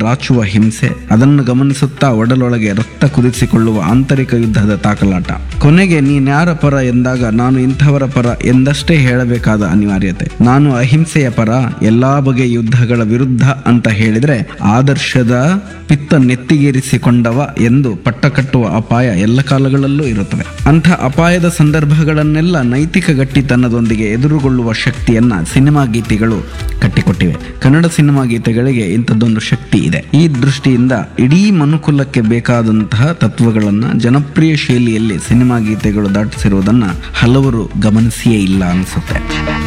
ರಾಚುವ ಹಿಂಸೆ ಅದನ್ನು ಗಮನಿಸುತ್ತಾ ಒಡಲೊಳಗೆ ರಕ್ತ ಕುದಿಸಿಕೊಳ್ಳುವ ಆಂತರಿಕ ಯುದ್ಧದ ತಾಕಲಾಟ ಕೊನೆಗೆ ನೀನ್ಯಾರ ಪರ ಎಂದಾಗ ನಾನು ಇಂಥವರ ಪರ ಎಂದಷ್ಟೇ ಹೇಳಬೇಕಾದ ಅನಿವಾರ್ಯತೆ ನಾನು ಅಹಿಂಸೆಯ ಪರ ಎಲ್ಲಾ ಬಗೆಯ ಯುದ್ಧಗಳ ವಿರುದ್ಧ ಅಂತ ಹೇಳಿದ್ರೆ ಆದರ್ಶದ ಪಿತ್ತ ನೆತ್ತಿಗೇರಿಸಿಕೊಂಡವ ಎಂದು ಪಟ್ಟ ಕಟ್ಟುವ ಅಪಾಯ ಎಲ್ಲ ಕಾಲಗಳಲ್ಲೂ ಇರುತ್ತದೆ ಅಂಥ ಅಪಾಯದ ಸಂದರ್ಭಗಳನ್ನೆಲ್ಲ ನೈತಿಕ ಗಟ್ಟಿತನದೊಂದಿಗೆ ಎದುರುಗೊಳ್ಳುವ ಶಕ್ತಿಯನ್ನ ಸಿನಿಮಾ ಗೀತೆಗಳು ಕಟ್ಟಿಕೊಟ್ಟಿವೆ ಕನ್ನಡ ಸಿನಿಮಾ ಗೀತೆಗಳಿಗೆ ಇಂಥದ್ದೊಂದು ಶಕ್ತಿ ಇದೆ ಈ ದೃಷ್ಟಿಯಿಂದ ಇಡೀ ಮನುಕುಲಕ್ಕೆ ಬೇಕಾದಂತಹ ತತ್ವಗಳನ್ನ ಜನಪ್ರಿಯ ಶೈಲಿಯಲ್ಲಿ ಸಿನಿಮಾ ಗೀತೆಗಳು ದಾಟಿಸಿರುವುದನ್ನ ಹಲವರು ಗಮನಿಸಿಯೇ ಇಲ್ಲ ಅನಿಸುತ್ತೆ